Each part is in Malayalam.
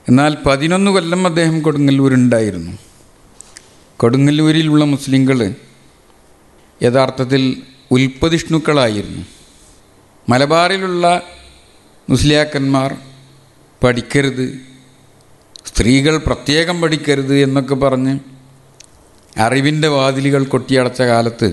എന്നാൽ പതിനൊന്ന് കൊല്ലം അദ്ദേഹം കൊടുങ്ങല്ലൂരുണ്ടായിരുന്നു കൊടുങ്ങല്ലൂരിലുള്ള മുസ്ലിങ്ങൾ യഥാർത്ഥത്തിൽ ഉൽപ്പതിഷ്ണുക്കളായിരുന്നു മലബാറിലുള്ള മുസ്ലിയാക്കന്മാർ പഠിക്കരുത് സ്ത്രീകൾ പ്രത്യേകം പഠിക്കരുത് എന്നൊക്കെ പറഞ്ഞ് അറിവിൻ്റെ വാതിലുകൾ കൊട്ടിയടച്ച കാലത്ത്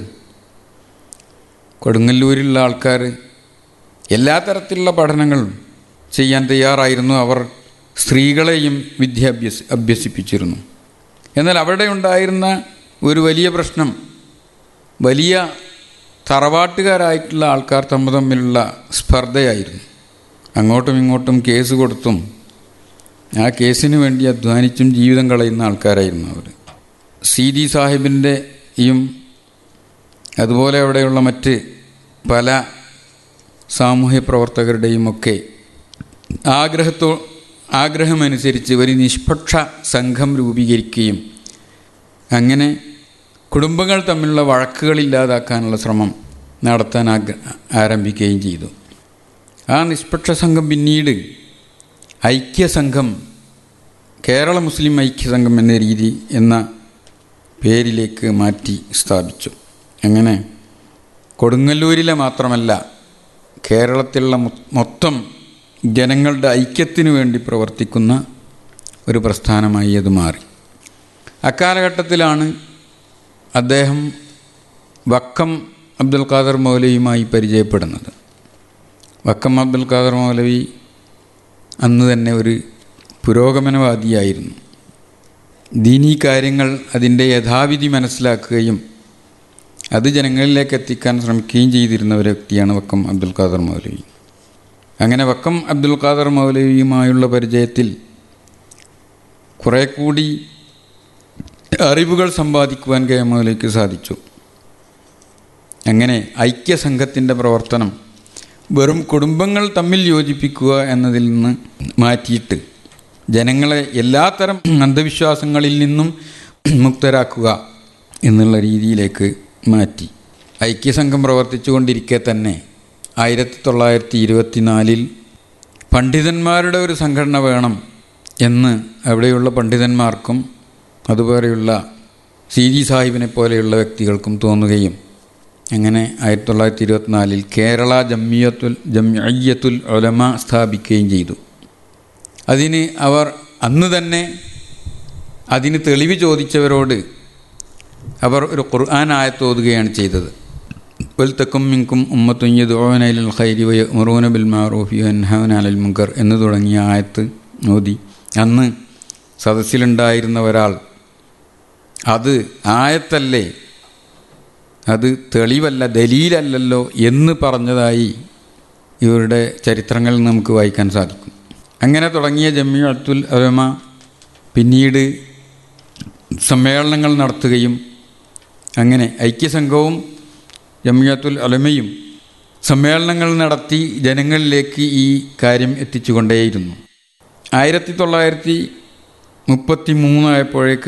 കൊടുങ്ങല്ലൂരിലുള്ള ആൾക്കാർ എല്ലാ തരത്തിലുള്ള പഠനങ്ങളും ചെയ്യാൻ തയ്യാറായിരുന്നു അവർ സ്ത്രീകളെയും വിദ്യാഭ്യസ അഭ്യസിപ്പിച്ചിരുന്നു എന്നാൽ അവിടെ ഉണ്ടായിരുന്ന ഒരു വലിയ പ്രശ്നം വലിയ തറവാട്ടുകാരായിട്ടുള്ള ആൾക്കാർ തമ്മിൽ തമ്മിലുള്ള സ്പർദ്ധയായിരുന്നു അങ്ങോട്ടും ഇങ്ങോട്ടും കേസ് കൊടുത്തും ആ കേസിന് വേണ്ടി അധ്വാനിച്ചും ജീവിതം കളയുന്ന ആൾക്കാരായിരുന്നു അവർ സീതി സാഹിബിൻ്റെയും അതുപോലെ അവിടെയുള്ള മറ്റ് പല സാമൂഹ്യ പ്രവർത്തകരുടെയും ഒക്കെ ആഗ്രഹത്തോ ആഗ്രഹമനുസരിച്ച് ഒരു നിഷ്പക്ഷ സംഘം രൂപീകരിക്കുകയും അങ്ങനെ കുടുംബങ്ങൾ തമ്മിലുള്ള വഴക്കുകളില്ലാതാക്കാനുള്ള ശ്രമം നടത്താൻ ആഗ്ര ആരംഭിക്കുകയും ചെയ്തു ആ നിഷ്പക്ഷ സംഘം പിന്നീട് ഐക്യസംഘം കേരള മുസ്ലിം ഐക്യസംഘം എന്ന രീതി എന്ന പേരിലേക്ക് മാറ്റി സ്ഥാപിച്ചു അങ്ങനെ കൊടുങ്ങല്ലൂരിലെ മാത്രമല്ല കേരളത്തിലുള്ള മൊത്തം ജനങ്ങളുടെ ഐക്യത്തിനു വേണ്ടി പ്രവർത്തിക്കുന്ന ഒരു പ്രസ്ഥാനമായി അത് മാറി അക്കാലഘട്ടത്തിലാണ് അദ്ദേഹം വക്കം അബ്ദുൽ ഖാദർ മൗലവിയുമായി പരിചയപ്പെടുന്നത് വക്കം അബ്ദുൽ ഖാദർ മൗലവി അന്ന് തന്നെ ഒരു പുരോഗമനവാദിയായിരുന്നു ദീനീ കാര്യങ്ങൾ അതിൻ്റെ യഥാവിധി മനസ്സിലാക്കുകയും അത് ജനങ്ങളിലേക്ക് എത്തിക്കാൻ ശ്രമിക്കുകയും ചെയ്തിരുന്ന ഒരു വ്യക്തിയാണ് വക്കം അബ്ദുൽ ഖാദർ മൗലവി അങ്ങനെ വക്കം അബ്ദുൽ ഖാദർ മൗലവിയുമായുള്ള പരിചയത്തിൽ കുറേ കൂടി അറിവുകൾ സമ്പാദിക്കുവാൻ കെ എം മൗലവിക്ക് സാധിച്ചു അങ്ങനെ ഐക്യസംഘത്തിൻ്റെ പ്രവർത്തനം വെറും കുടുംബങ്ങൾ തമ്മിൽ യോജിപ്പിക്കുക എന്നതിൽ നിന്ന് മാറ്റിയിട്ട് ജനങ്ങളെ എല്ലാത്തരം അന്ധവിശ്വാസങ്ങളിൽ നിന്നും മുക്തരാക്കുക എന്നുള്ള രീതിയിലേക്ക് മാറ്റി ഐക്യസംഘം പ്രവർത്തിച്ചു കൊണ്ടിരിക്കെ തന്നെ ആയിരത്തി തൊള്ളായിരത്തി ഇരുപത്തിനാലിൽ പണ്ഡിതന്മാരുടെ ഒരു സംഘടന വേണം എന്ന് അവിടെയുള്ള പണ്ഡിതന്മാർക്കും അതുപോലെയുള്ള സി ജി സാഹിബിനെ പോലെയുള്ള വ്യക്തികൾക്കും തോന്നുകയും അങ്ങനെ ആയിരത്തി തൊള്ളായിരത്തി ഇരുപത്തിനാലിൽ കേരള ജമ്മിയത്തുൽ ജമ്യത്തുൽ ഒലമ സ്ഥാപിക്കുകയും ചെയ്തു അതിന് അവർ അന്ന് തന്നെ അതിന് തെളിവ് ചോദിച്ചവരോട് അവർ ഒരു ഖുർആൻ ആയത്തോതുകയാണ് ചെയ്തത് വൽത്തക്കും മിങ്കും ഉമ്മത്തുഞ്ഞതുൽ ഖൈരി വയ മുറൂന ബിൽ മാറൂഫി അൻഹവൻ അലൽ മുങ്കർ എന്ന് തുടങ്ങിയ ആയത്ത് ഓതി അന്ന് സദസ്സിലുണ്ടായിരുന്ന ഒരാൾ അത് ആയത്തല്ലേ അത് തെളിവല്ല ദലീലല്ലല്ലോ എന്ന് പറഞ്ഞതായി ഇവരുടെ ചരിത്രങ്ങളിൽ നമുക്ക് വായിക്കാൻ സാധിക്കും അങ്ങനെ തുടങ്ങിയ ജമ്മി അബ്ദുൽ അലമ പിന്നീട് സമ്മേളനങ്ങൾ നടത്തുകയും അങ്ങനെ ഐക്യസംഘവും ജമിയത്തുൽ അലമയും സമ്മേളനങ്ങൾ നടത്തി ജനങ്ങളിലേക്ക് ഈ കാര്യം എത്തിച്ചുകൊണ്ടേയിരുന്നു ആയിരത്തി തൊള്ളായിരത്തി മുപ്പത്തി മൂന്നായപ്പോഴേക്ക്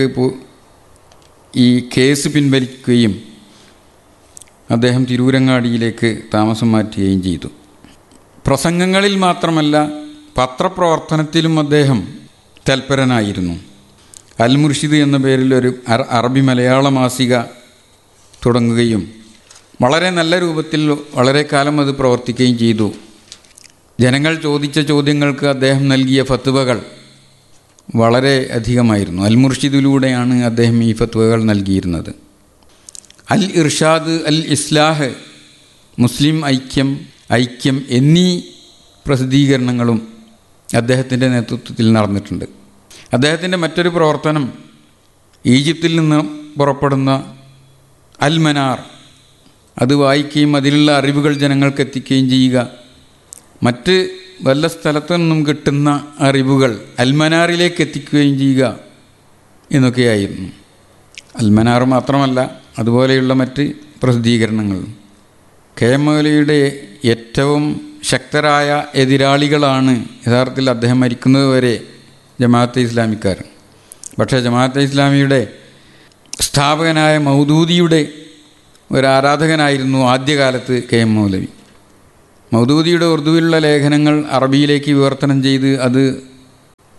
ഈ കേസ് പിൻവലിക്കുകയും അദ്ദേഹം തിരൂരങ്ങാടിയിലേക്ക് താമസം മാറ്റുകയും ചെയ്തു പ്രസംഗങ്ങളിൽ മാത്രമല്ല പത്രപ്രവർത്തനത്തിലും അദ്ദേഹം തൽപരനായിരുന്നു അൽ മുർഷിദ് എന്ന പേരിൽ ഒരു അറബി മലയാള മാസിക തുടങ്ങുകയും വളരെ നല്ല രൂപത്തിൽ വളരെ കാലം അത് പ്രവർത്തിക്കുകയും ചെയ്തു ജനങ്ങൾ ചോദിച്ച ചോദ്യങ്ങൾക്ക് അദ്ദേഹം നൽകിയ ഫത്വകൾ വളരെ അധികമായിരുന്നു അൽ മുർഷിദിലൂടെയാണ് അദ്ദേഹം ഈ ഫത്വകൾ നൽകിയിരുന്നത് അൽ ഇർഷാദ് അൽ ഇസ്ലാഹ് മുസ്ലിം ഐക്യം ഐക്യം എന്നീ പ്രസിദ്ധീകരണങ്ങളും അദ്ദേഹത്തിൻ്റെ നേതൃത്വത്തിൽ നടന്നിട്ടുണ്ട് അദ്ദേഹത്തിൻ്റെ മറ്റൊരു പ്രവർത്തനം ഈജിപ്തിൽ നിന്ന് പുറപ്പെടുന്ന അൽ മനാർ അത് വായിക്കുകയും അതിലുള്ള അറിവുകൾ ജനങ്ങൾക്ക് എത്തിക്കുകയും ചെയ്യുക മറ്റ് വല്ല സ്ഥലത്തു നിന്നും കിട്ടുന്ന അറിവുകൾ അൽമനാറിലേക്ക് എത്തിക്കുകയും ചെയ്യുക എന്നൊക്കെയായിരുന്നു അൽമനാർ മാത്രമല്ല അതുപോലെയുള്ള മറ്റ് പ്രസിദ്ധീകരണങ്ങളും കെ എം മൗലയുടെ ഏറ്റവും ശക്തരായ എതിരാളികളാണ് യഥാർത്ഥത്തിൽ അദ്ദേഹം മരിക്കുന്നത് വരെ ജമാഅത്തെ ഇസ്ലാമിക്കാർ പക്ഷേ ജമാഅത്തെ ഇസ്ലാമിയുടെ സ്ഥാപകനായ മൗദൂദിയുടെ ഒരാരാധകനായിരുന്നു ആദ്യകാലത്ത് കെ എം മൗലവി മൗദൂദിയുടെ ഉറുദുവിലുള്ള ലേഖനങ്ങൾ അറബിയിലേക്ക് വിവർത്തനം ചെയ്ത് അത്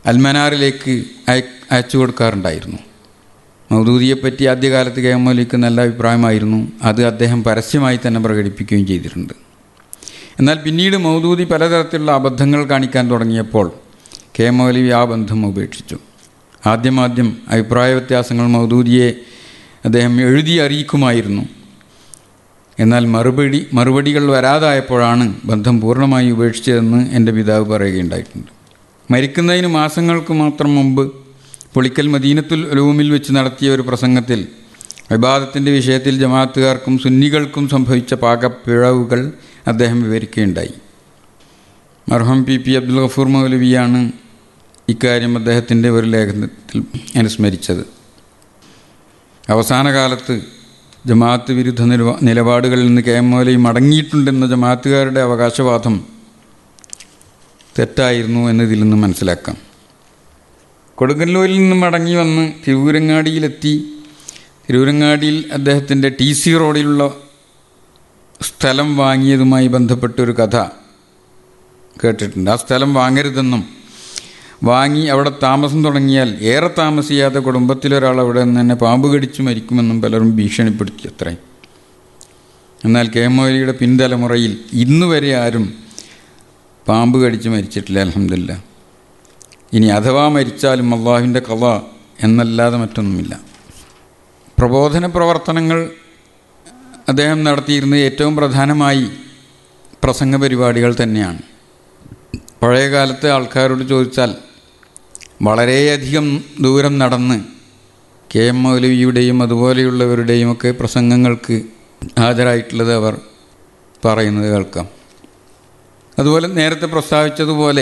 അൽമനാറിലേക്ക് അയ അയച്ചു കൊടുക്കാറുണ്ടായിരുന്നു മൗദൂദിയെപ്പറ്റി ആദ്യകാലത്ത് കെ എം മൗലിക്ക് നല്ല അഭിപ്രായമായിരുന്നു അത് അദ്ദേഹം പരസ്യമായി തന്നെ പ്രകടിപ്പിക്കുകയും ചെയ്തിട്ടുണ്ട് എന്നാൽ പിന്നീട് മൗദൂദി പലതരത്തിലുള്ള അബദ്ധങ്ങൾ കാണിക്കാൻ തുടങ്ങിയപ്പോൾ കെ എം മൗലവി ആ ബന്ധം ഉപേക്ഷിച്ചു ആദ്യമാദ്യം അഭിപ്രായ വ്യത്യാസങ്ങൾ മൗദൂദിയെ അദ്ദേഹം എഴുതി അറിയിക്കുമായിരുന്നു എന്നാൽ മറുപടി മറുപടികൾ വരാതായപ്പോഴാണ് ബന്ധം പൂർണ്ണമായി ഉപേക്ഷിച്ചതെന്ന് എൻ്റെ പിതാവ് പറയുകയുണ്ടായിട്ടുണ്ട് മരിക്കുന്നതിന് മാസങ്ങൾക്ക് മാത്രം മുമ്പ് പുളിക്കൽ മദീനത്തുൽ ഉലൂമിൽ വെച്ച് നടത്തിയ ഒരു പ്രസംഗത്തിൽ വിവാദത്തിൻ്റെ വിഷയത്തിൽ ജമാഅത്തുകാർക്കും സുന്നികൾക്കും സംഭവിച്ച പാകപ്പിഴവുകൾ അദ്ദേഹം വിവരിക്കുകയുണ്ടായി മർഹം പി പി അബ്ദുൽ ഗഫൂർ മൗലവിയാണ് ഇക്കാര്യം അദ്ദേഹത്തിൻ്റെ ഒരു ലേഖനത്തിൽ അനുസ്മരിച്ചത് അവസാന കാലത്ത് ജമാഅത്ത് വിരുദ്ധ നിലപാ നിലപാടുകളിൽ നിന്ന് കെ എം മൗലവി മടങ്ങിയിട്ടുണ്ടെന്ന ജമാഅത്തുകാരുടെ അവകാശവാദം തെറ്റായിരുന്നു എന്നതിൽ നിന്ന് മനസ്സിലാക്കാം കൊടുങ്ങല്ലൂരിൽ നിന്ന് മടങ്ങി വന്ന് തിരൂരങ്ങാടിയിലെത്തി തിരൂരങ്ങാടിയിൽ അദ്ദേഹത്തിൻ്റെ ടി സി റോഡിലുള്ള സ്ഥലം വാങ്ങിയതുമായി ബന്ധപ്പെട്ടൊരു കഥ കേട്ടിട്ടുണ്ട് ആ സ്ഥലം വാങ്ങരുതെന്നും വാങ്ങി അവിടെ താമസം തുടങ്ങിയാൽ ഏറെ താമസിയാതെ കുടുംബത്തിലൊരാൾ അവിടെ നിന്ന് തന്നെ പാമ്പ് കടിച്ചു മരിക്കുമെന്നും പലരും ഭീഷണിപ്പെടുത്തി അത്രേ എന്നാൽ കെ എം മൗലിയുടെ പിൻതലമുറയിൽ ഇന്ന് വരെ ആരും പാമ്പ് കടിച്ച് മരിച്ചിട്ടില്ല അലഹമില്ല ഇനി അഥവാ മരിച്ചാലും അള്ളാഹുവിൻ്റെ കഥ എന്നല്ലാതെ മറ്റൊന്നുമില്ല പ്രബോധന പ്രവർത്തനങ്ങൾ അദ്ദേഹം നടത്തിയിരുന്നത് ഏറ്റവും പ്രധാനമായി പ്രസംഗ പരിപാടികൾ തന്നെയാണ് പഴയ കാലത്തെ ആൾക്കാരോട് ചോദിച്ചാൽ വളരെയധികം ദൂരം നടന്ന് കെ എം മൗലവിയുടെയും അതുപോലെയുള്ളവരുടെയും ഒക്കെ പ്രസംഗങ്ങൾക്ക് ഹാജരായിട്ടുള്ളത് അവർ പറയുന്നത് കേൾക്കാം അതുപോലെ നേരത്തെ പ്രസ്താവിച്ചതുപോലെ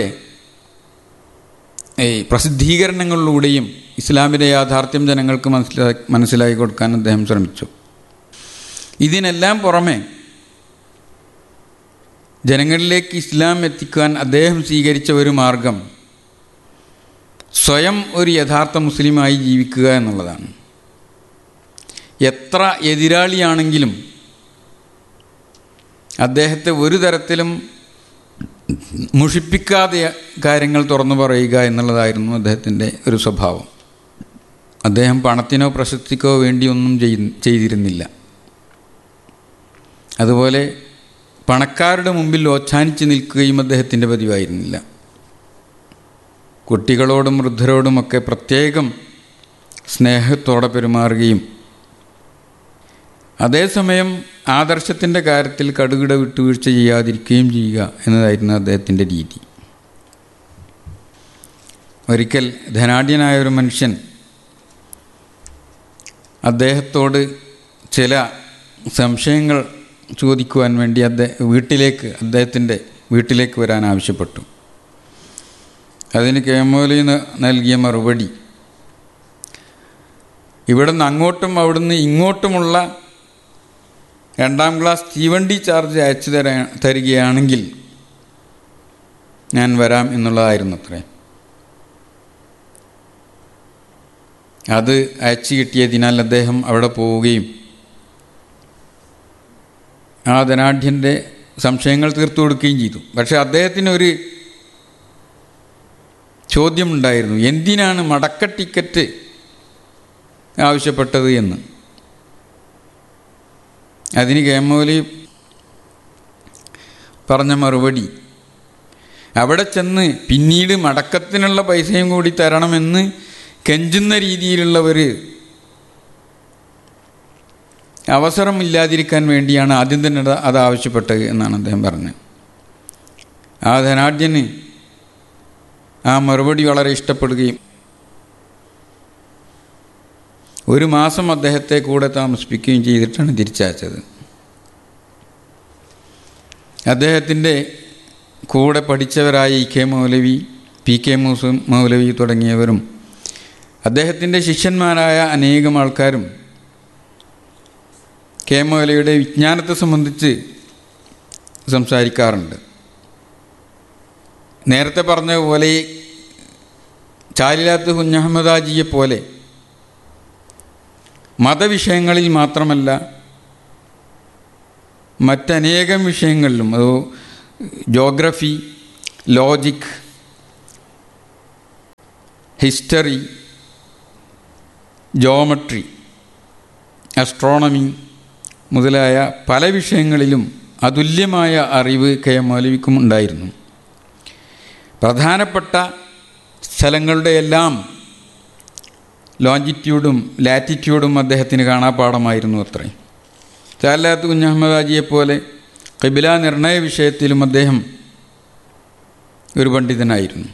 ഈ പ്രസിദ്ധീകരണങ്ങളിലൂടെയും ഇസ്ലാമിൻ്റെ യാഥാർത്ഥ്യം ജനങ്ങൾക്ക് മനസ്സിലാക്കി മനസ്സിലാക്കി കൊടുക്കാൻ അദ്ദേഹം ശ്രമിച്ചു ഇതിനെല്ലാം പുറമെ ജനങ്ങളിലേക്ക് ഇസ്ലാം എത്തിക്കാൻ അദ്ദേഹം സ്വീകരിച്ച ഒരു മാർഗം സ്വയം ഒരു യഥാർത്ഥ മുസ്ലിമായി ജീവിക്കുക എന്നുള്ളതാണ് എത്ര എതിരാളിയാണെങ്കിലും അദ്ദേഹത്തെ ഒരു തരത്തിലും മുഷിപ്പിക്കാതെ കാര്യങ്ങൾ തുറന്നു പറയുക എന്നുള്ളതായിരുന്നു അദ്ദേഹത്തിൻ്റെ ഒരു സ്വഭാവം അദ്ദേഹം പണത്തിനോ പ്രശസ്തിക്കോ വേണ്ടിയൊന്നും ചെയ്തിരുന്നില്ല അതുപോലെ പണക്കാരുടെ മുമ്പിൽ ഓച്ഛാനിച്ച് നിൽക്കുകയും അദ്ദേഹത്തിൻ്റെ പതിവായിരുന്നില്ല കുട്ടികളോടും വൃദ്ധരോടുമൊക്കെ പ്രത്യേകം സ്നേഹത്തോടെ പെരുമാറുകയും അതേസമയം ആദർശത്തിൻ്റെ കാര്യത്തിൽ കടുകിട വിട്ടുവീഴ്ച ചെയ്യാതിരിക്കുകയും ചെയ്യുക എന്നതായിരുന്നു അദ്ദേഹത്തിൻ്റെ രീതി ഒരിക്കൽ ധനാഢ്യനായ ഒരു മനുഷ്യൻ അദ്ദേഹത്തോട് ചില സംശയങ്ങൾ ചോദിക്കുവാൻ വേണ്ടി അദ്ദേഹം വീട്ടിലേക്ക് അദ്ദേഹത്തിൻ്റെ വീട്ടിലേക്ക് വരാൻ ആവശ്യപ്പെട്ടു അതിന് കേമോലി നൽകിയ മറുപടി ഇവിടുന്ന് അങ്ങോട്ടും അവിടുന്ന് ഇങ്ങോട്ടുമുള്ള രണ്ടാം ക്ലാസ് തീവണ്ടി ചാർജ് അയച്ചു തരാ തരികയാണെങ്കിൽ ഞാൻ വരാം എന്നുള്ളതായിരുന്നു അത്രേ അത് അയച്ചു കിട്ടിയതിനാൽ അദ്ദേഹം അവിടെ പോവുകയും ആ ധനാഢ്യൻ്റെ സംശയങ്ങൾ തീർത്തു കൊടുക്കുകയും ചെയ്തു പക്ഷെ അദ്ദേഹത്തിന് ഒരു ചോദ്യമുണ്ടായിരുന്നു എന്തിനാണ് മടക്ക ടിക്കറ്റ് ആവശ്യപ്പെട്ടത് എന്ന് അതിന് കേമോലി പറഞ്ഞ മറുപടി അവിടെ ചെന്ന് പിന്നീട് മടക്കത്തിനുള്ള പൈസയും കൂടി തരണമെന്ന് കെഞ്ചുന്ന രീതിയിലുള്ള ഒരു അവസരമില്ലാതിരിക്കാൻ വേണ്ടിയാണ് ആദ്യം തന്നെ അത് ആവശ്യപ്പെട്ടത് എന്നാണ് അദ്ദേഹം പറഞ്ഞത് ആ ധനാഢ്യന് ആ മറുപടി വളരെ ഇഷ്ടപ്പെടുകയും ഒരു മാസം അദ്ദേഹത്തെ കൂടെ താമസിപ്പിക്കുകയും ചെയ്തിട്ടാണ് തിരിച്ചയച്ചത് അദ്ദേഹത്തിൻ്റെ കൂടെ പഠിച്ചവരായ ഇ കെ മൗലവി പി കെ മൂസ് മൗലവി തുടങ്ങിയവരും അദ്ദേഹത്തിൻ്റെ ശിഷ്യന്മാരായ അനേകം ആൾക്കാരും കെ മൗലയുടെ വിജ്ഞാനത്തെ സംബന്ധിച്ച് സംസാരിക്കാറുണ്ട് നേരത്തെ പറഞ്ഞ പോലെ ചാലിലാത്ത് കുഞ്ഞഹമ്മദാജിയെ പോലെ മതവിഷയങ്ങളിൽ മാത്രമല്ല മറ്റനേകം വിഷയങ്ങളിലും അത് geography logic history geometry astronomy മുതലായ പല വിഷയങ്ങളിലും അതുല്യമായ അറിവ് കെ എം മൗലവിക്കും ഉണ്ടായിരുന്നു പ്രധാനപ്പെട്ട സ്ഥലങ്ങളുടെ എല്ലാം ലോഞ്ചിറ്റ്യൂഡും ലാറ്റിറ്റ്യൂഡും അദ്ദേഹത്തിന് കാണാപ്പാടമായിരുന്നു അത്രേ ചാലാത്ത് കുഞ്ഞഹമ്മദ് ഹാജിയെപ്പോലെ കബില നിർണയ വിഷയത്തിലും അദ്ദേഹം ഒരു പണ്ഡിതനായിരുന്നു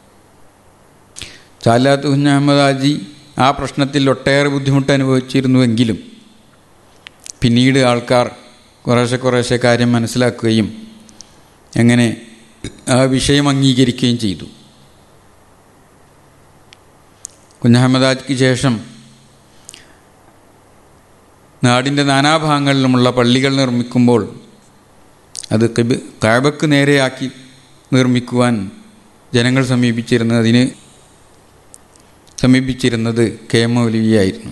ചാലാത്ത് കുഞ്ഞഹമ്മദ് ഹാജി ആ പ്രശ്നത്തിൽ ഒട്ടേറെ ബുദ്ധിമുട്ട് അനുഭവിച്ചിരുന്നുവെങ്കിലും പിന്നീട് ആൾക്കാർ കുറേശ്ശെ കുറേശ്ശെ കാര്യം മനസ്സിലാക്കുകയും എങ്ങനെ ആ വിഷയം അംഗീകരിക്കുകയും ചെയ്തു കുഞ്ഞഹമ്മദ് ഹാജിക്ക് ശേഷം നാടിൻ്റെ നാനാഭാഗങ്ങളിലുമുള്ള പള്ളികൾ നിർമ്മിക്കുമ്പോൾ അത് കിബ് കാബക്ക് നേരെയാക്കി നിർമ്മിക്കുവാൻ ജനങ്ങൾ സമീപിച്ചിരുന്നത് അതിന് സമീപിച്ചിരുന്നത് കെ എം മൗലവിയായിരുന്നു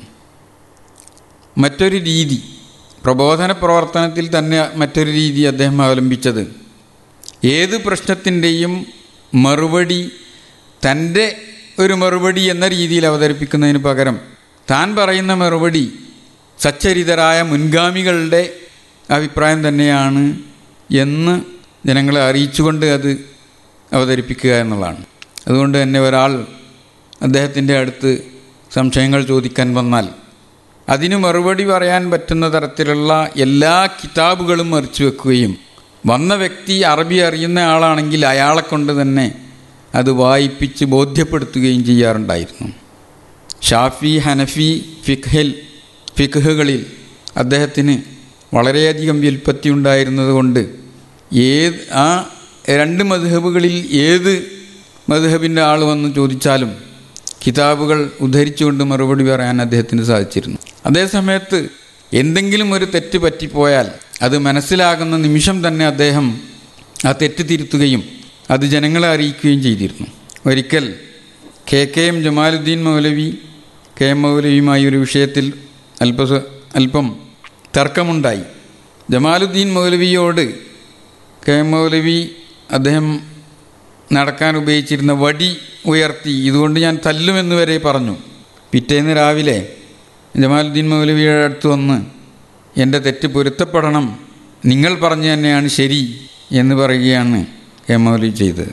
മറ്റൊരു രീതി പ്രബോധന പ്രവർത്തനത്തിൽ തന്നെ മറ്റൊരു രീതി അദ്ദേഹം അവലംബിച്ചത് ഏത് പ്രശ്നത്തിൻ്റെയും മറുപടി തൻ്റെ ഒരു മറുപടി എന്ന രീതിയിൽ അവതരിപ്പിക്കുന്നതിന് പകരം താൻ പറയുന്ന മറുപടി സച്ചരിതരായ മുൻഗാമികളുടെ അഭിപ്രായം തന്നെയാണ് എന്ന് ജനങ്ങളെ അറിയിച്ചുകൊണ്ട് അത് അവതരിപ്പിക്കുക എന്നുള്ളതാണ് അതുകൊണ്ട് തന്നെ ഒരാൾ അദ്ദേഹത്തിൻ്റെ അടുത്ത് സംശയങ്ങൾ ചോദിക്കാൻ വന്നാൽ അതിന് മറുപടി പറയാൻ പറ്റുന്ന തരത്തിലുള്ള എല്ലാ കിതാബുകളും മറിച്ചു വെക്കുകയും വന്ന വ്യക്തി അറബി അറിയുന്ന ആളാണെങ്കിൽ അയാളെ കൊണ്ട് തന്നെ അത് വായിപ്പിച്ച് ബോധ്യപ്പെടുത്തുകയും ചെയ്യാറുണ്ടായിരുന്നു ഷാഫി ഹനഫി ഫിഖ്ഹിൽ ഫിഖ്ഹുകളിൽ അദ്ദേഹത്തിന് വളരെയധികം വ്യുൽപ്പത്തി ഉണ്ടായിരുന്നതുകൊണ്ട് ഏത് ആ രണ്ട് മധുഹബുകളിൽ ഏത് മധുഹബിൻ്റെ ആൾ വന്ന് ചോദിച്ചാലും കിതാബുകൾ ഉദ്ധരിച്ചുകൊണ്ട് മറുപടി പറയാൻ അദ്ദേഹത്തിന് സാധിച്ചിരുന്നു അതേസമയത്ത് എന്തെങ്കിലും ഒരു തെറ്റ് പറ്റിപ്പോയാൽ അത് മനസ്സിലാകുന്ന നിമിഷം തന്നെ അദ്ദേഹം ആ തെറ്റ് തിരുത്തുകയും അത് ജനങ്ങളെ അറിയിക്കുകയും ചെയ്തിരുന്നു ഒരിക്കൽ കെ കെ എം ജമാലുദ്ദീൻ മൗലവി കെ എം മൗലവിയുമായി ഒരു വിഷയത്തിൽ അല്പ അല്പം തർക്കമുണ്ടായി ജമാലുദ്ദീൻ മൗലവിയോട് കെ എം മൗലവി അദ്ദേഹം നടക്കാൻ ഉപയോഗിച്ചിരുന്ന വടി ഉയർത്തി ഇതുകൊണ്ട് ഞാൻ തല്ലുമെന്ന് വരെ പറഞ്ഞു പിറ്റേന്ന് രാവിലെ ജമാലുദ്ദീൻ മൗലവിയുടെ അടുത്ത് വന്ന് എൻ്റെ തെറ്റ് പൊരുത്തപ്പെടണം നിങ്ങൾ പറഞ്ഞു തന്നെയാണ് ശരി എന്ന് പറയുകയാണ് കെ മൗലവി ചെയ്തത്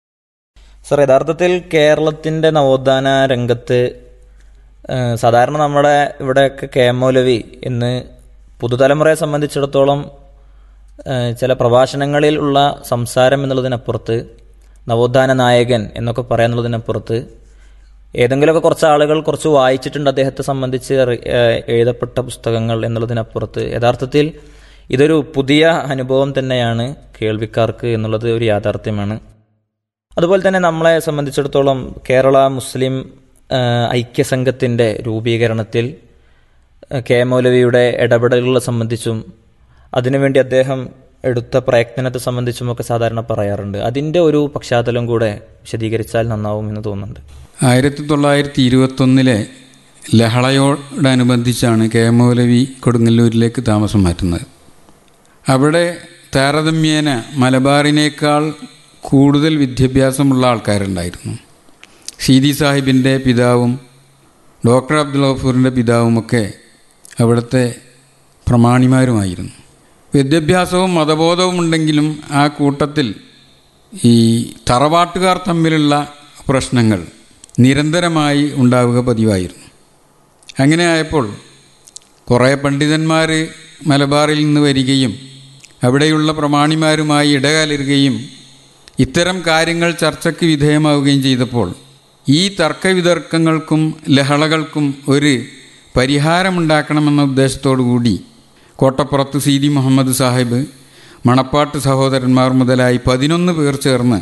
സർ യഥാർത്ഥത്തിൽ കേരളത്തിന്റെ നവോത്ഥാന രംഗത്ത് ഏഹ്, സാധാരണ നമ്മുടെ ഇവിടെയൊക്കെ കെ എം മൗലവി ഇന്ന് പുതുതലമുറയെ സംബന്ധിച്ചിടത്തോളം ഏഹ്, ചില പ്രഭാഷണങ്ങളിൽ ഉള്ള സംസാരം എന്നുള്ളതിനപ്പുറത്ത് നവോത്ഥാന നായകൻ എന്നൊക്കെ പറയാന്നുള്ളതിനപ്പുറത്ത് ഏതെങ്കിലുമൊക്കെ കുറച്ച് ആളുകൾ കുറച്ച് വായിച്ചിട്ടുണ്ട് അദ്ദേഹത്തെ സംബന്ധിച്ച് അറി- ഏഹ്, എഴുതപ്പെട്ട പുസ്തകങ്ങൾ എന്നുള്ളതിനപ്പുറത്ത് യഥാർത്ഥത്തിൽ ഇതൊരു പുതിയ അനുഭവം തന്നെയാണ് കേൾവിക്കാർക്ക് എന്നുള്ളത് ഒരു യാഥാർത്ഥ്യമാണ് അതുപോലെ തന്നെ നമ്മളെ സംബന്ധിച്ചിടത്തോളം കേരള മുസ്ലിം ആ, ഐക്യസംഘത്തിൻ്റെ രൂപീകരണത്തിൽ ആ, കെ മൗലവിയുടെ ഇടപെടലുകളെ സംബന്ധിച്ചും അതിനുവേണ്ടി അദ്ദേഹം എടുത്ത പ്രയത്നത്തെ സംബന്ധിച്ചുമൊക്കെ സാധാരണ പറയാറുണ്ട് അതിൻ്റെ ഒരു പശ്ചാത്തലം കൂടെ വിശദീകരിച്ചാൽ നന്നാവും എന്ന് തോന്നുന്നുണ്ട് ആയിരത്തി തൊള്ളായിരത്തി ഇരുപത്തൊന്നിലെ ലഹളയോടനുബന്ധിച്ചാണ് കെ എം മൗലവി കൊടുങ്ങല്ലൂരിലേക്ക് താമസം മാറ്റുന്നത് അവിടെ താരതമ്യേന മലബാറിനേക്കാൾ കൂടുതൽ വിദ്യാഭ്യാസമുള്ള ആൾക്കാരുണ്ടായിരുന്നു സീതി സാഹിബിൻ്റെ പിതാവും ഡോക്ടർ അബ്ദുൽ ഗഫൂറിൻ്റെ പിതാവുമൊക്കെ അവിടുത്തെ പ്രമാണിമാരുമായിരുന്നു വിദ്യാഭ്യാസവും മതബോധവും ഉണ്ടെങ്കിലും ആ കൂട്ടത്തിൽ ഈ തറവാട്ടുകാർ തമ്മിലുള്ള പ്രശ്നങ്ങൾ നിരന്തരമായി ഉണ്ടാവുക പതിവായിരുന്നു അങ്ങനെ ആയപ്പോൾ കുറേ പണ്ഡിതന്മാർ മലബാറിൽ നിന്ന് വരികയും അവിടെയുള്ള പ്രമാണിമാരുമായി ഇടകലരുകയും ഇത്തരം കാര്യങ്ങൾ ചർച്ചയ്ക്ക് വിധേയമാവുകയും ചെയ്തപ്പോൾ ഈ തർക്കവിതർക്കങ്ങൾക്കും ലഹളകൾക്കും ഒരു പരിഹാരമുണ്ടാക്കണമെന്ന ഉദ്ദേശത്തോടു കൂടി കോട്ടപ്പുറത്ത് സീതി മുഹമ്മദ് സാഹിബ് മണപ്പാട്ട് സഹോദരന്മാർ മുതലായി പതിനൊന്ന് പേർ ചേർന്ന്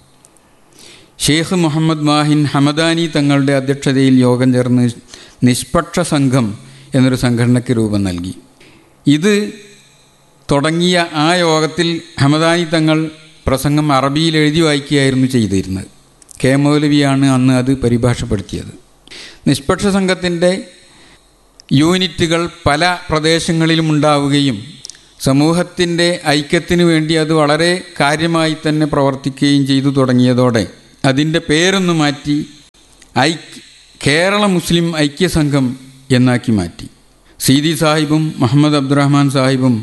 ഷെയ്ഖ് മുഹമ്മദ് മാഹിൻ ഹമദാനി തങ്ങളുടെ അധ്യക്ഷതയിൽ യോഗം ചേർന്ന് നിഷ്പക്ഷ സംഘം എന്നൊരു സംഘടനയ്ക്ക് രൂപം നൽകി ഇത് തുടങ്ങിയ ആ യോഗത്തിൽ ഹമദാനി തങ്ങൾ പ്രസംഗം അറബിയിൽ എഴുതി വായിക്കുകയായിരുന്നു ചെയ്തിരുന്നത് കെ മൗലവിയാണ് അന്ന് അത് പരിഭാഷപ്പെടുത്തിയത് നിഷ്പക്ഷ സംഘത്തിൻ്റെ യൂണിറ്റുകൾ പല പ്രദേശങ്ങളിലും ഉണ്ടാവുകയും സമൂഹത്തിൻ്റെ ഐക്യത്തിന് വേണ്ടി അത് വളരെ കാര്യമായി തന്നെ പ്രവർത്തിക്കുകയും ചെയ്തു തുടങ്ങിയതോടെ അതിൻ്റെ പേരൊന്ന് മാറ്റി ഐ കേരള മുസ്ലിം ഐക്യസംഘം എന്നാക്കി മാറ്റി സീതി സാഹിബും മുഹമ്മദ് അബ്ദുറഹ്മാൻ സാഹിബും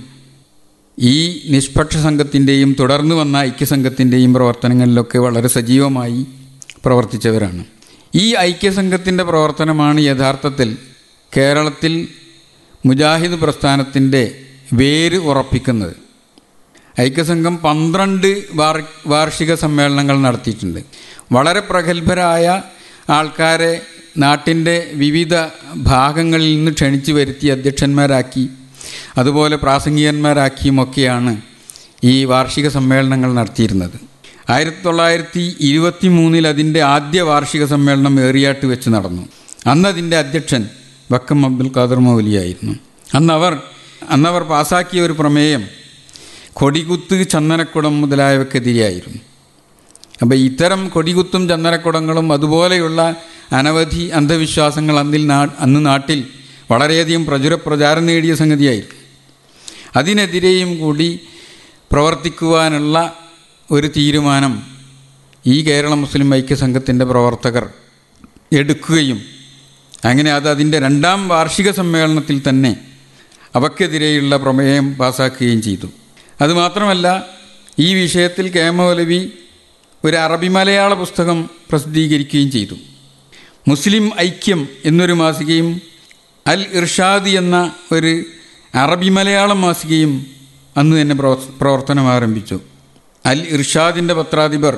ഈ നിഷ്പക്ഷ സംഘത്തിൻ്റെയും തുടർന്ന് വന്ന ഐക്യസംഘത്തിൻ്റെയും പ്രവർത്തനങ്ങളിലൊക്കെ വളരെ സജീവമായി പ്രവർത്തിച്ചവരാണ് ഈ ഐക്യസംഘത്തിൻ്റെ പ്രവർത്തനമാണ് യഥാർത്ഥത്തിൽ കേരളത്തിൽ മുജാഹിദ് പ്രസ്ഥാനത്തിൻ്റെ വേര് ഉറപ്പിക്കുന്നത് ഐക്യസംഘം പന്ത്രണ്ട് വാർ വാർഷിക സമ്മേളനങ്ങൾ നടത്തിയിട്ടുണ്ട് വളരെ പ്രഗത്ഭരായ ആൾക്കാരെ നാട്ടിൻ്റെ വിവിധ ഭാഗങ്ങളിൽ നിന്ന് ക്ഷണിച്ചു വരുത്തി അധ്യക്ഷന്മാരാക്കി അതുപോലെ പ്രാസംഗികന്മാരാക്കിയുമൊക്കെയാണ് ഈ വാർഷിക സമ്മേളനങ്ങൾ നടത്തിയിരുന്നത് ആയിരത്തി തൊള്ളായിരത്തി ഇരുപത്തി മൂന്നിൽ അതിൻ്റെ ആദ്യ വാർഷിക സമ്മേളനം ഏറിയാട്ട് വെച്ച് നടന്നു അന്ന് അതിൻ്റെ അധ്യക്ഷൻ വക്കം അബ്ദുൽ ഖാദർ മൗലിയായിരുന്നു അന്നവർ അന്നവർ പാസാക്കിയ ഒരു പ്രമേയം കൊടികുത്ത് ചന്ദനക്കുടം മുതലായവക്കെതിരെയായിരുന്നു അപ്പോൾ ഇത്തരം കൊടികുത്തും ചന്ദനക്കുടങ്ങളും അതുപോലെയുള്ള അനവധി അന്ധവിശ്വാസങ്ങൾ അന്നിൽ നാ അന്ന് നാട്ടിൽ വളരെയധികം പ്രചുര പ്രചാരം നേടിയ സംഗതിയായിരുന്നു അതിനെതിരെയും കൂടി പ്രവർത്തിക്കുവാനുള്ള ഒരു തീരുമാനം ഈ കേരള മുസ്ലിം ഐക്യസംഘത്തിൻ്റെ പ്രവർത്തകർ എടുക്കുകയും അങ്ങനെ അത് അതിൻ്റെ രണ്ടാം വാർഷിക സമ്മേളനത്തിൽ തന്നെ അവക്കെതിരെയുള്ള പ്രമേയം പാസാക്കുകയും ചെയ്തു അതുമാത്രമല്ല ഈ വിഷയത്തിൽ കെ മൗലവി ഒരു അറബി മലയാള പുസ്തകം പ്രസിദ്ധീകരിക്കുകയും ചെയ്തു മുസ്ലിം ഐക്യം എന്നൊരു മാസികയും അൽ ഇർഷാദ് എന്ന ഒരു അറബി മലയാളം മാസികയും അന്ന് തന്നെ പ്രവർത്തനം ആരംഭിച്ചു അൽ ഇർഷാദിൻ്റെ പത്രാധിപർ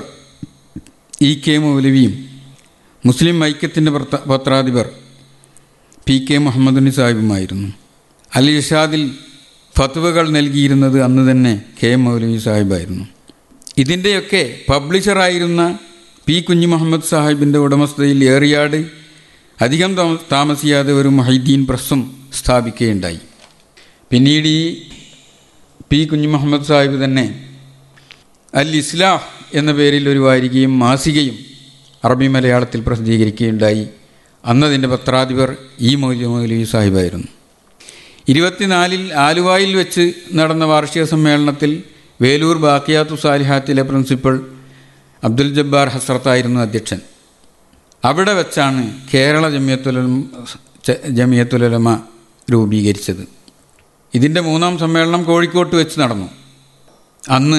ഇ കെ മൗലവിയും മുസ്ലിം ഐക്യത്തിൻ്റെ പത്രാധിപർ പി കെ മുഹമ്മദുനി സാഹിബുമായിരുന്നു അൽ ഇർഷാദിൽ ഫത്വകൾ നൽകിയിരുന്നത് അന്ന് തന്നെ കെ മൗലവി സാഹിബായിരുന്നു ഇതിൻ്റെയൊക്കെ പബ്ലിഷറായിരുന്ന പി കുഞ്ഞു മുഹമ്മദ് സാഹിബിൻ്റെ ഉടമസ്ഥതയിൽ ഏറിയാട് അധികം താമസിയാതെ ഒരു മൊഹീദ്ദീൻ പ്രസ്സും സ്ഥാപിക്കുകയുണ്ടായി പിന്നീട് ഈ പി കുഞ്ഞു മുഹമ്മദ് സാഹിബ് തന്നെ അൽ ഇസ്ലാഹ് എന്ന പേരിൽ ഒരു വാരികയും മാസികയും അറബി മലയാളത്തിൽ പ്രസിദ്ധീകരിക്കുകയുണ്ടായി അന്നതിൻ്റെ പത്രാധിപർ ഈ മൗലി മൗലവി സാഹിബായിരുന്നു ഇരുപത്തിനാലിൽ ആലുവായിൽ വെച്ച് നടന്ന വാർഷിക സമ്മേളനത്തിൽ വേലൂർ ബാക്കിയാത്തു സാലിഹാത്തിലെ പ്രിൻസിപ്പൽ അബ്ദുൽ ജബ്ബാർ ഹസ്രത്തായിരുന്നു അധ്യക്ഷൻ അവിടെ വെച്ചാണ് കേരള ജമിയത്തുലമ ജമിയത്തുലമ രൂപീകരിച്ചത് ഇതിൻ്റെ മൂന്നാം സമ്മേളനം കോഴിക്കോട്ട് വെച്ച് നടന്നു അന്ന്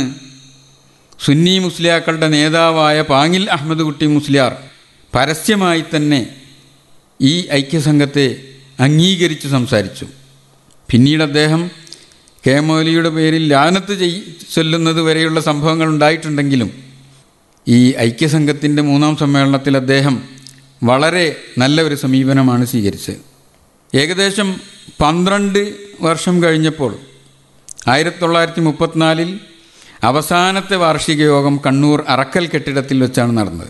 സുന്നി മുസ്ലിയാക്കളുടെ നേതാവായ പാങ്ങിൽ അഹമ്മദ് കുട്ടി മുസ്ലിയാർ പരസ്യമായി തന്നെ ഈ ഐക്യസംഘത്തെ അംഗീകരിച്ച് സംസാരിച്ചു പിന്നീട് അദ്ദേഹം കെ മൗലിയുടെ പേരിൽ ലാനത്ത് ചെയ് ചൊല്ലുന്നത് വരെയുള്ള സംഭവങ്ങൾ ഉണ്ടായിട്ടുണ്ടെങ്കിലും ഈ ഐക്യസംഘത്തിൻ്റെ മൂന്നാം സമ്മേളനത്തിൽ അദ്ദേഹം വളരെ നല്ല ഒരു സമീപനമാണ് സ്വീകരിച്ചത് ഏകദേശം പന്ത്രണ്ട് വർഷം കഴിഞ്ഞപ്പോൾ ആയിരത്തി തൊള്ളായിരത്തി മുപ്പത്തിനാലിൽ അവസാനത്തെ വാർഷിക യോഗം കണ്ണൂർ അറക്കൽ കെട്ടിടത്തിൽ വെച്ചാണ് നടന്നത്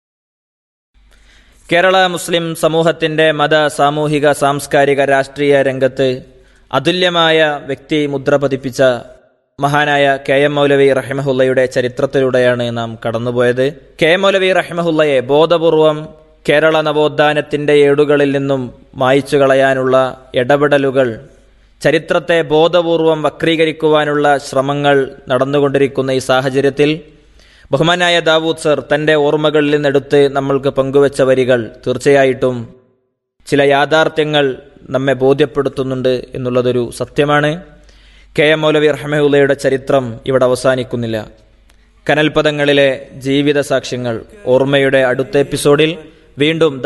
കേരള മുസ്ലിം സമൂഹത്തിന്റെ മത സാമൂഹിക സാംസ്കാരിക രാഷ്ട്രീയ രംഗത്ത് അതുല്യമായ വ്യക്തി മുദ്ര പതിപ്പിച്ച മഹാനായ കെ എം മൗലവി റഹിമഹുല്ലയുടെ ചരിത്രത്തിലൂടെയാണ് നാം കടന്നുപോയത് കെ എം മൗലവി റഹിമഹുല്ലയെ ബോധപൂർവം കേരള നവോത്ഥാനത്തിന്റെ ഏടുകളിൽ നിന്നും മായ്ച്ചു കളയാനുള്ള ഇടപെടലുകൾ ചരിത്രത്തെ ബോധപൂർവം വക്രീകരിക്കുവാനുള്ള ശ്രമങ്ങൾ നടന്നുകൊണ്ടിരിക്കുന്ന ഈ സാഹചര്യത്തിൽ ബഹുമാനായ ദാവൂദ് സർ തന്റെ ഓർമ്മകളിൽ നിന്നെടുത്ത് നമ്മൾക്ക് പങ്കുവച്ച വരികൾ തീർച്ചയായിട്ടും ചില യാഥാർത്ഥ്യങ്ങൾ നമ്മെ ബോധ്യപ്പെടുത്തുന്നുണ്ട് എന്നുള്ളതൊരു സത്യമാണ് കെ എം മൗലവി റഹ്മയുള്ളയുടെ ചരിത്രം ഇവിടെ അവസാനിക്കുന്നില്ല കനൽപദങ്ങളിലെ ജീവിത സാക്ഷ്യങ്ങൾ ഓർമ്മയുടെ അടുത്ത എപ്പിസോഡിൽ വീണ്ടും